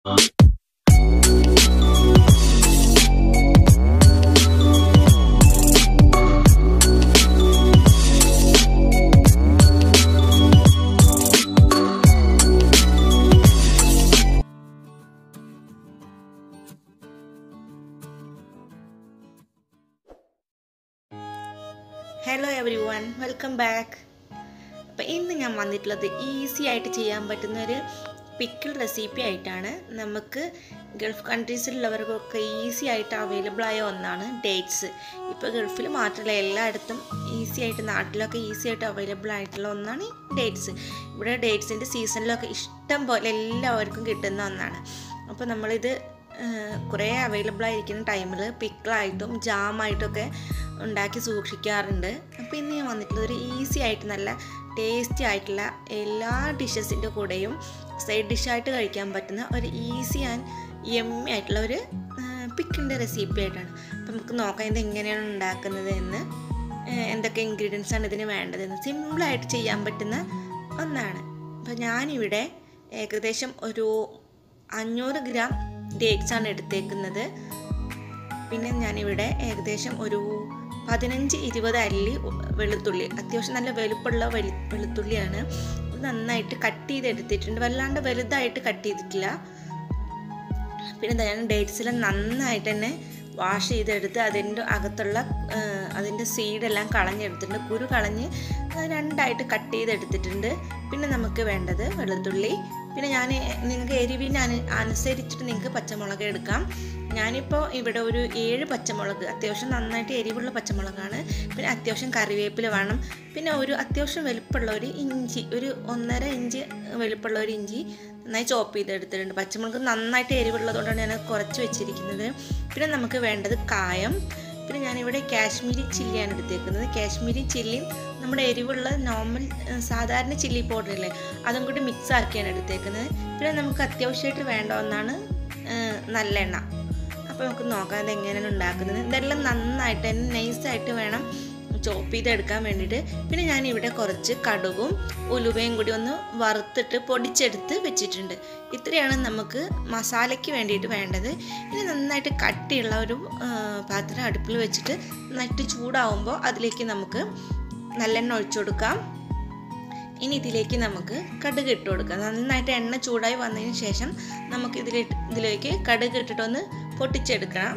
hello everyone welcome back അപ്പോൾ ഇന്ന് ഞാൻ വന്നിട്ടുള്ളത് ഈസി ആയിട്ട് ചെയ്യാൻ പറ്റുന്ന ഒരു പിക്കിൾ റെസിപ്പി ആയിട്ടാണ് നമുക്ക് ഗൾഫ് കൺട്രീസിലുള്ളവർക്കൊക്കെ ഈസി ആയിട്ട് അവൈലബിൾ ആയ ഒന്നാണ് ഡേറ്റ്സ് ഇപ്പോൾ ഗൾഫിൽ മാത്രമല്ല എല്ലായിടത്തും ഈസി ആയിട്ട് നാട്ടിലൊക്കെ ഈസി ആയിട്ട് അവൈലബിൾ ആയിട്ടുള്ള ഒന്നാണ് ഡേറ്റ്സ് ഇവിടെ ഡേറ്റ്സിൻ്റെ സീസണിലൊക്കെ ഇഷ്ടം പോലെ എല്ലാവർക്കും കിട്ടുന്ന ഒന്നാണ് അപ്പോൾ നമ്മളിത് കുറേ അവൈലബിൾ ആയിരിക്കുന്ന ടൈമിൽ പിക്കിളായിട്ടും ജാമായിട്ടൊക്കെ ഉണ്ടാക്കി സൂക്ഷിക്കാറുണ്ട് അപ്പോൾ ഇന്ന് ഞാൻ വന്നിട്ടുള്ളത് ഒരു ഈസി ആയിട്ട് നല്ല ടേസ്റ്റി ആയിട്ടുള്ള എല്ലാ ഡിഷസിൻ്റെ കൂടെയും സൈഡ് ഡിഷായിട്ട് കഴിക്കാൻ പറ്റുന്ന ഒരു ഈസി ആൻഡ് യമ്മി ആയിട്ടുള്ള ഒരു പിക്കിളിൻ്റെ റെസിപ്പി ആയിട്ടാണ് അപ്പോൾ നമുക്ക് നോക്കാം ഇത് എങ്ങനെയാണ് ഉണ്ടാക്കുന്നത് എന്ന് എന്തൊക്കെ ഇൻഗ്രീഡിയൻസ് ആണ് ഇതിന് വേണ്ടതെന്ന് സിമ്പിളായിട്ട് ചെയ്യാൻ പറ്റുന്ന ഒന്നാണ് അപ്പോൾ ഞാനിവിടെ ഏകദേശം ഒരു അഞ്ഞൂറ് ഗ്രാം ഡേറ്റ്സ് ആണ് എടുത്തേക്കുന്നത് പിന്നെ ഞാനിവിടെ ഏകദേശം ഒരു പതിനഞ്ച് ഇരുപത് അല്ലി വെളുത്തുള്ളി അത്യാവശ്യം നല്ല വലുപ്പമുള്ള വെളു വെളുത്തുള്ളിയാണ് അത് നന്നായിട്ട് കട്ട് ചെയ്തെടുത്തിട്ടുണ്ട് വല്ലാണ്ട് വലുതായിട്ട് കട്ട് ചെയ്തിട്ടില്ല പിന്നെ ഞാൻ ഡേറ്റ്സിൽ നന്നായിട്ട് തന്നെ വാഷ് ചെയ്തെടുത്ത് അതിൻ്റെ അകത്തുള്ള അതിൻ്റെ സീഡെല്ലാം കളഞ്ഞെടുത്തിട്ടുണ്ട് കുരു കളഞ്ഞ് രണ്ടായിട്ട് കട്ട് ചെയ്തെടുത്തിട്ടുണ്ട് പിന്നെ നമുക്ക് വേണ്ടത് വെളുത്തുള്ളി പിന്നെ ഞാൻ നിങ്ങൾക്ക് എരിവിന് അനുസരിച്ചിട്ട് നിങ്ങൾക്ക് പച്ചമുളക് എടുക്കാം ഞാനിപ്പോൾ ഇവിടെ ഒരു ഏഴ് പച്ചമുളക് അത്യാവശ്യം നന്നായിട്ട് എരിവുള്ള പച്ചമുളകാണ് പിന്നെ അത്യാവശ്യം കറിവേപ്പില വേണം പിന്നെ ഒരു അത്യാവശ്യം വലുപ്പമുള്ള ഒരു ഇഞ്ചി ഒരു ഒന്നര ഇഞ്ച് വലുപ്പമുള്ള ഒരു ഇഞ്ചി നന്നായി ചോപ്പ് ചെയ്തെടുത്തിട്ടുണ്ട് പച്ചമുളക് നന്നായിട്ട് എരിവുള്ളതുകൊണ്ടാണ് ഞാൻ കുറച്ച് വെച്ചിരിക്കുന്നത് പിന്നെ നമുക്ക് വേണ്ടത് കായം പിന്നെ ഞാനിവിടെ കാശ്മീരി ചില്ലിയാണ് എടുത്തേക്കുന്നത് കാശ്മീരി ചില്ലിയും നമ്മുടെ എരിവുള്ള നോർമൽ സാധാരണ ചില്ലി പൗഡർ ഇല്ലേ അതും കൂടി മിക്സ് ആക്കിയാണ് എടുത്തേക്കുന്നത് പിന്നെ നമുക്ക് അത്യാവശ്യമായിട്ട് വേണ്ട ഒന്നാണ് നല്ലെണ്ണ അപ്പോൾ നമുക്ക് നോക്കാം ഇത് എങ്ങനെയാണ് ഉണ്ടാക്കുന്നത് ഇതെല്ലാം നന്നായിട്ട് തന്നെ നൈസായിട്ട് വേണം ചോപ്പ് ചെയ്തെടുക്കാൻ വേണ്ടിയിട്ട് പിന്നെ ഞാൻ ഇവിടെ കുറച്ച് കടുകും ഉലുവയും കൂടി ഒന്ന് വറുത്തിട്ട് പൊടിച്ചെടുത്ത് വെച്ചിട്ടുണ്ട് ഇത്രയാണ് നമുക്ക് മസാലയ്ക്ക് വേണ്ടിയിട്ട് വേണ്ടത് ഇനി നന്നായിട്ട് കട്ടിയുള്ള ഒരു പാത്രം അടുപ്പിൽ വെച്ചിട്ട് നന്നായിട്ട് ചൂടാവുമ്പോൾ അതിലേക്ക് നമുക്ക് നല്ലെണ്ണ ഒഴിച്ചു കൊടുക്കാം ഇനി ഇതിലേക്ക് നമുക്ക് കടുക് ഇട്ട് കൊടുക്കാം നന്നായിട്ട് എണ്ണ ചൂടായി വന്നതിന് ശേഷം നമുക്ക് ഇതിൽ ഇതിലേക്ക് കടുക് ഇട്ടിട്ടൊന്ന് പൊട്ടിച്ചെടുക്കണം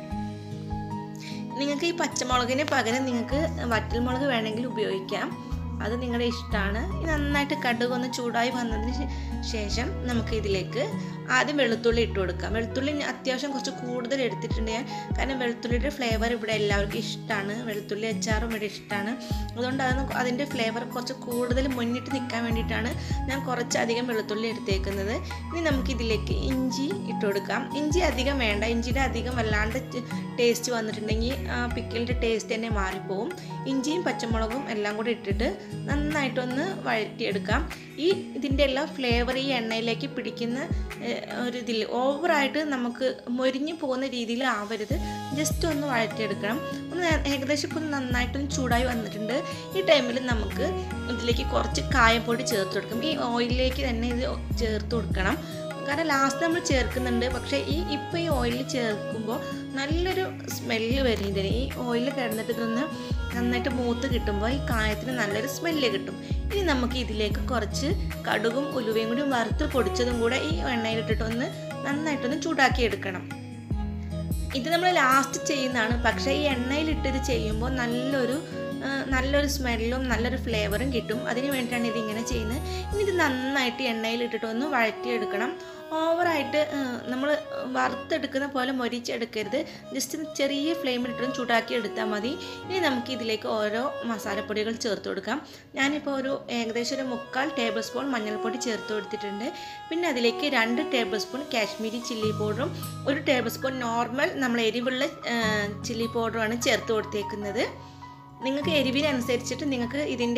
നിങ്ങൾക്ക് ഈ പച്ചമുളകിന് പകരം നിങ്ങൾക്ക് വറ്റൽമുളക് വേണമെങ്കിൽ ഉപയോഗിക്കാം അത് നിങ്ങളുടെ ഇഷ്ടമാണ് നന്നായിട്ട് കടുക് ഒന്ന് ചൂടായി വന്നതിന് ശേഷം നമുക്ക് ഇതിലേക്ക് ആദ്യം വെളുത്തുള്ളി ഇട്ട് കൊടുക്കാം വെളുത്തുള്ളി അത്യാവശ്യം കുറച്ച് കൂടുതൽ എടുത്തിട്ടുണ്ട് ഞാൻ കാരണം വെളുത്തുള്ളിയുടെ ഫ്ലേവർ ഇവിടെ എല്ലാവർക്കും ഇഷ്ടമാണ് വെളുത്തുള്ളി അച്ചാറും ഇവിടെ ഇഷ്ടമാണ് അതുകൊണ്ട് അതൊന്ന് അതിൻ്റെ ഫ്ലേവർ കുറച്ച് കൂടുതൽ മുന്നിട്ട് നിൽക്കാൻ വേണ്ടിയിട്ടാണ് ഞാൻ കുറച്ചധികം വെളുത്തുള്ളി എടുത്തേക്കുന്നത് ഇനി നമുക്ക് ഇതിലേക്ക് ഇഞ്ചി ഇട്ട് കൊടുക്കാം ഇഞ്ചി അധികം വേണ്ട ഇഞ്ചിയുടെ അധികം വല്ലാണ്ട് ടേസ്റ്റ് വന്നിട്ടുണ്ടെങ്കിൽ പിക്കിളിൻ്റെ ടേസ്റ്റ് തന്നെ മാറിപ്പോവും ഇഞ്ചിയും പച്ചമുളകും എല്ലാം കൂടി ഇട്ടിട്ട് നന്നായിട്ടൊന്ന് വഴറ്റിയെടുക്കാം ഈ ഇതിൻ്റെ എല്ലാം ഫ്ലേവർ ഈ എണ്ണയിലേക്ക് പിടിക്കുന്ന ഒരു ഇതിൽ ഓവറായിട്ട് നമുക്ക് മൊരിഞ്ഞു പോകുന്ന രീതിയിൽ ആവരുത് ജസ്റ്റ് ഒന്ന് വഴറ്റിയെടുക്കണം ഒന്ന് ഏകദേശം ഇപ്പം നന്നായിട്ടൊന്ന് ചൂടായി വന്നിട്ടുണ്ട് ഈ ടൈമിൽ നമുക്ക് ഇതിലേക്ക് കുറച്ച് കായപ്പൊടി ചേർത്ത് കൊടുക്കും ഈ ഓയിലിലേക്ക് തന്നെ ഇത് ചേർത്ത് കൊടുക്കണം കാരണം ലാസ്റ്റ് നമ്മൾ ചേർക്കുന്നുണ്ട് പക്ഷേ ഈ ഇപ്പോൾ ഈ ഓയിലിൽ ചേർക്കുമ്പോൾ നല്ലൊരു സ്മെല്ല് വരും ഇതിന് ഈ ഓയിൽ കിടന്നിട്ട് ഇതൊന്ന് നന്നായിട്ട് മൂത്ത് കിട്ടുമ്പോൾ ഈ കായത്തിന് നല്ലൊരു സ്മെല്ല് കിട്ടും ഇനി നമുക്ക് ഇതിലേക്ക് കുറച്ച് കടുകും ഉലുവയും കൂടി വറുത്ത് പൊടിച്ചതും കൂടെ ഈ എണ്ണയിലിട്ടിട്ടൊന്ന് നന്നായിട്ടൊന്ന് ചൂടാക്കി എടുക്കണം ഇത് നമ്മൾ ലാസ്റ്റ് ചെയ്യുന്നതാണ് പക്ഷേ ഈ എണ്ണയിലിട്ട് ഇത് ചെയ്യുമ്പോൾ നല്ലൊരു നല്ലൊരു സ്മെല്ലും നല്ലൊരു ഫ്ലേവറും കിട്ടും അതിന് വേണ്ടിയിട്ടാണ് ഇതിങ്ങനെ ചെയ്യുന്നത് ഇനി ഇത് നന്നായിട്ട് എണ്ണയിലിട്ടിട്ടൊന്ന് വഴറ്റിയെടുക്കണം ഓവറായിട്ട് നമ്മൾ വറുത്തെടുക്കുന്ന പോലെ മൊരിച്ചെടുക്കരുത് ജസ്റ്റ് ചെറിയ ഫ്ലെയിമിലിട്ടും ചൂടാക്കി എടുത്താൽ മതി ഇനി നമുക്ക് ഇതിലേക്ക് ഓരോ മസാലപ്പൊടികൾ ചേർത്ത് കൊടുക്കാം ഞാനിപ്പോൾ ഒരു ഏകദേശം ഒരു മുക്കാൽ ടേബിൾ സ്പൂൺ മഞ്ഞൾപ്പൊടി ചേർത്ത് കൊടുത്തിട്ടുണ്ട് പിന്നെ അതിലേക്ക് രണ്ട് ടേബിൾ സ്പൂൺ കാശ്മീരി ചില്ലി പൗഡറും ഒരു ടേബിൾ സ്പൂൺ നോർമൽ നമ്മൾ എരിവുള്ള ചില്ലി പൗഡറുമാണ് ചേർത്ത് കൊടുത്തേക്കുന്നത് നിങ്ങൾക്ക് എരിവിനനുസരിച്ചിട്ട് നിങ്ങൾക്ക് ഇതിൻ്റെ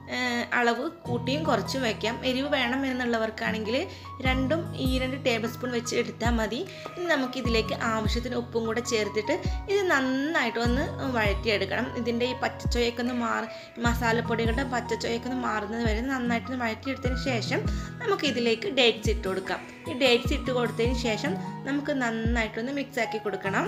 അളവ് കൂട്ടിയും കുറച്ചും വയ്ക്കാം എരിവ് വേണം എന്നുള്ളവർക്കാണെങ്കിൽ രണ്ടും ഈ രണ്ട് ടേബിൾ സ്പൂൺ വെച്ച് എടുത്താൽ മതി ഇനി നമുക്കിതിലേക്ക് ആവശ്യത്തിന് ഉപ്പും കൂടെ ചേർത്തിട്ട് ഇത് നന്നായിട്ട് ഒന്ന് വഴറ്റിയെടുക്കണം ഇതിൻ്റെ ഈ പച്ചച്ചോയൊക്കെ ഒന്ന് മാറി മസാലപ്പൊടികളുടെ പച്ചച്ചോയൊക്കെ ഒന്ന് മാറുന്നത് വരെ നന്നായിട്ട് വഴറ്റിയെടുത്തതിന് ശേഷം നമുക്ക് ഇതിലേക്ക് ഡേറ്റ്സ് ഇട്ട് കൊടുക്കാം ഈ ഡേറ്റ്സ് ഇട്ട് കൊടുത്തതിന് ശേഷം നമുക്ക് നന്നായിട്ടൊന്ന് മിക്സ് ആക്കി കൊടുക്കണം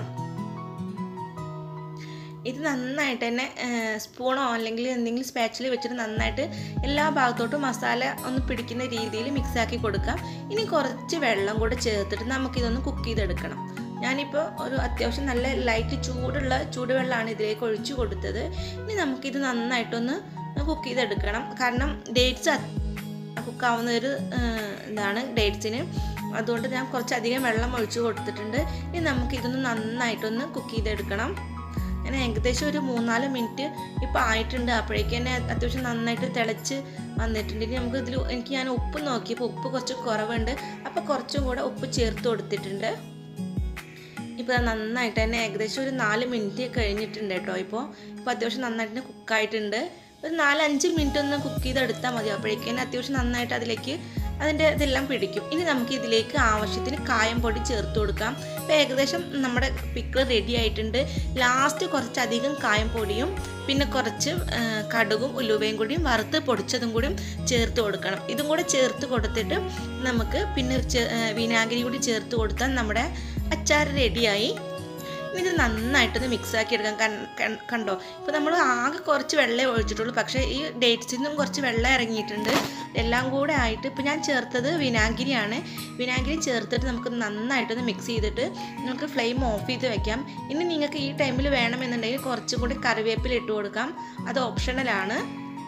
ഇത് നന്നായിട്ട് തന്നെ സ്പൂണോ അല്ലെങ്കിൽ എന്തെങ്കിലും സ്പാച്ചിൽ വെച്ചിട്ട് നന്നായിട്ട് എല്ലാ ഭാഗത്തോട്ടും മസാല ഒന്ന് പിടിക്കുന്ന രീതിയിൽ മിക്സ് ആക്കി കൊടുക്കാം ഇനി കുറച്ച് വെള്ളം കൂടെ ചേർത്തിട്ട് നമുക്കിതൊന്ന് കുക്ക് ചെയ്തെടുക്കണം ഞാനിപ്പോൾ ഒരു അത്യാവശ്യം നല്ല ലൈറ്റ് ചൂടുള്ള ചൂടുവെള്ളമാണ് ഇതിലേക്ക് ഒഴിച്ചു കൊടുത്തത് ഇനി നമുക്കിത് നന്നായിട്ടൊന്ന് കുക്ക് ചെയ്തെടുക്കണം കാരണം ഡേറ്റ്സ് കുക്കാവുന്ന ഒരു ഇതാണ് ഡേറ്റ്സിന് അതുകൊണ്ട് ഞാൻ കുറച്ചധികം വെള്ളം ഒഴിച്ചു കൊടുത്തിട്ടുണ്ട് ഇനി നമുക്കിതൊന്ന് നന്നായിട്ടൊന്ന് കുക്ക് ചെയ്തെടുക്കണം ഞാൻ ഏകദേശം ഒരു മൂന്നാല് മിനിറ്റ് ഇപ്പോൾ ആയിട്ടുണ്ട് അപ്പോഴേക്ക് തന്നെ അത്യാവശ്യം നന്നായിട്ട് തിളച്ച് വന്നിട്ടുണ്ട് ഇനി നമുക്ക് ഇതിൽ എനിക്ക് ഞാൻ ഉപ്പ് നോക്കിയപ്പോൾ ഉപ്പ് കുറച്ച് കുറവുണ്ട് അപ്പോൾ കുറച്ചും കൂടെ ഉപ്പ് ചേർത്ത് കൊടുത്തിട്ടുണ്ട് ഇപ്പോൾ നന്നായിട്ട് തന്നെ ഏകദേശം ഒരു നാല് മിനിറ്റ് കഴിഞ്ഞിട്ടുണ്ട് കേട്ടോ ഇപ്പോൾ ഇപ്പോൾ അത്യാവശ്യം നന്നായിട്ട് കുക്കായിട്ടുണ്ട് ഒരു നാലഞ്ച് മിനിറ്റ് ഒന്ന് കുക്ക് ചെയ്തെടുത്താൽ മതി അപ്പോഴേക്കും തന്നെ അത്യാവശ്യം നന്നായിട്ട് അതിലേക്ക് അതിൻ്റെ ഇതെല്ലാം പിടിക്കും ഇനി നമുക്ക് ഇതിലേക്ക് ആവശ്യത്തിന് കായം പൊടി ചേർത്ത് കൊടുക്കാം ഇപ്പോൾ ഏകദേശം നമ്മുടെ പിക്കിൾ റെഡി ആയിട്ടുണ്ട് ലാസ്റ്റ് കുറച്ചധികം കായം പൊടിയും പിന്നെ കുറച്ച് കടുകും ഉലുവയും കൂടിയും വറുത്ത് പൊടിച്ചതും കൂടിയും ചേർത്ത് കൊടുക്കണം ഇതും കൂടെ ചേർത്ത് കൊടുത്തിട്ട് നമുക്ക് പിന്നെ വിനാഗിരി കൂടി ചേർത്ത് കൊടുത്താൽ നമ്മുടെ അച്ചാർ റെഡിയായി ഇത് നന്നായിട്ടൊന്ന് മിക്സ് ആക്കി എടുക്കാം കണ്ടോ ഇപ്പോൾ നമ്മൾ ആകെ കുറച്ച് വെള്ളം ഒഴിച്ചിട്ടുള്ളൂ പക്ഷേ ഈ ഡേറ്റ്സിൽ നിന്നും കുറച്ച് വെള്ളം ഇറങ്ങിയിട്ടുണ്ട് എല്ലാം കൂടെ ആയിട്ട് ഇപ്പോൾ ഞാൻ ചേർത്തത് വിനാഗിരിയാണ് വിനാഗിരി ചേർത്തിട്ട് നമുക്ക് നന്നായിട്ടൊന്ന് മിക്സ് ചെയ്തിട്ട് നമുക്ക് ഫ്ലെയിം ഓഫ് ചെയ്ത് വെക്കാം ഇനി നിങ്ങൾക്ക് ഈ ടൈമിൽ വേണമെന്നുണ്ടെങ്കിൽ കുറച്ചും കൂടി കറിവേപ്പില ഇട്ട് കൊടുക്കാം അത് ഓപ്ഷണലാണ്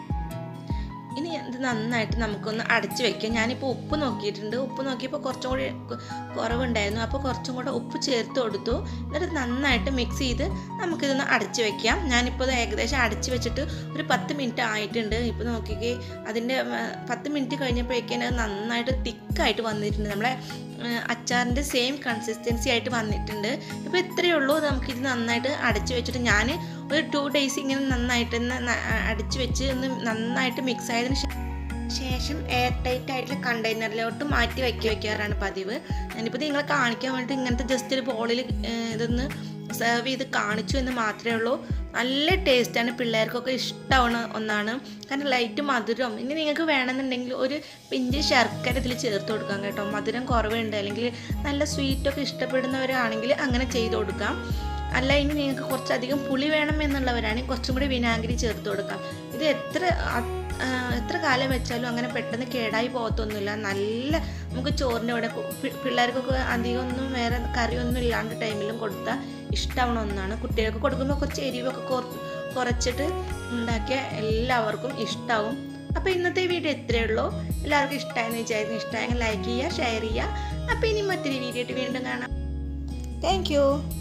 ഇനി ഇത് നന്നായിട്ട് നമുക്കൊന്ന് അടച്ച് വെക്കാം ഞാനിപ്പോൾ ഉപ്പ് നോക്കിയിട്ടുണ്ട് ഉപ്പ് നോക്കിയപ്പോൾ കുറച്ചും കൂടി കുറവുണ്ടായിരുന്നു അപ്പോൾ കുറച്ചും കൂടെ ഉപ്പ് ചേർത്ത് കൊടുത്തു എന്നിട്ട് നന്നായിട്ട് മിക്സ് ചെയ്ത് നമുക്കിതൊന്ന് അടച്ച് വെക്കാം ഞാനിപ്പോൾ ഇത് ഏകദേശം അടച്ച് വെച്ചിട്ട് ഒരു പത്ത് മിനിറ്റ് ആയിട്ടുണ്ട് ഇപ്പോൾ നോക്കിക്കേ അതിൻ്റെ പത്ത് മിനിറ്റ് കഴിഞ്ഞപ്പോഴേക്കും അത് നന്നായിട്ട് തിക്കായിട്ട് വന്നിട്ടുണ്ട് നമ്മളെ അച്ചാറിൻ്റെ സെയിം കൺസിസ്റ്റൻസി ആയിട്ട് വന്നിട്ടുണ്ട് ഇപ്പോൾ ഇത്രയേ ഉള്ളൂ നമുക്കിത് നന്നായിട്ട് അടച്ച് വെച്ചിട്ട് ഞാൻ ഒരു ടു ഡേയ്സ് ഇങ്ങനെ നന്നായിട്ട് അടിച്ച് വെച്ച് ഒന്ന് നന്നായിട്ട് മിക്സ് ആയതിനു ശേഷം എയർ ടൈറ്റ് ആയിട്ടുള്ള കണ്ടെയ്നറിലോട്ട് മാറ്റി വയ്ക്കി വയ്ക്കാറാണ് പതിവ് ഞാനിപ്പോൾ നിങ്ങളെ കാണിക്കാൻ വേണ്ടി ഇങ്ങനത്തെ ജസ്റ്റ് ഒരു ബോളിൽ ഇതൊന്ന് സെർവ് ചെയ്ത് കാണിച്ചു എന്ന് മാത്രമേ ഉള്ളൂ നല്ല ടേസ്റ്റാണ് പിള്ളേർക്കൊക്കെ ഇഷ്ടമാവുന്ന ഒന്നാണ് കാരണം ലൈറ്റ് മധുരം ഇനി നിങ്ങൾക്ക് വേണമെന്നുണ്ടെങ്കിൽ ഒരു പിഞ്ച് ശർക്കര ഇതിൽ ചേർത്ത് കൊടുക്കാം കേട്ടോ മധുരം കുറവുണ്ട് അല്ലെങ്കിൽ നല്ല സ്വീറ്റൊക്കെ ഇഷ്ടപ്പെടുന്നവരാണെങ്കിൽ അങ്ങനെ ചെയ്ത് കൊടുക്കാം അല്ല ഇനി നിങ്ങൾക്ക് കുറച്ചധികം പുളി വേണം എന്നുള്ളവരാണെങ്കിൽ കുറച്ചും കൂടി വിനാഗിരി ചേർത്ത് കൊടുക്കാം ഇത് എത്ര എത്ര കാലം വെച്ചാലും അങ്ങനെ പെട്ടെന്ന് കേടായി പോകത്തൊന്നുമില്ല നല്ല നമുക്ക് ചോറിൻ്റെ കൂടെ പിള്ളേർക്കൊക്കെ അധികം ഒന്നും വേറെ കറിയൊന്നും ഇല്ലാണ്ട് ടൈമിലും കൊടുത്താൽ ഇഷ്ടമാവണ ഒന്നാണ് കുട്ടികൾക്ക് കൊടുക്കുമ്പോൾ കുറച്ച് എരിവൊക്കെ കുറച്ചിട്ട് ഉണ്ടാക്കിയ എല്ലാവർക്കും ഇഷ്ടമാവും അപ്പോൾ ഇന്നത്തെ വീഡിയോ ഇത്രയേ ഉള്ളൂ എല്ലാവർക്കും ഇഷ്ടമായെന്ന് വിചാരിക്കുന്നു ഇഷ്ടമായെങ്കിൽ ലൈക്ക് ചെയ്യുക ഷെയർ ചെയ്യുക അപ്പോൾ ഇനി മറ്റൊരു വീഡിയോ ആയിട്ട് വീണ്ടും കാണാം താങ്ക്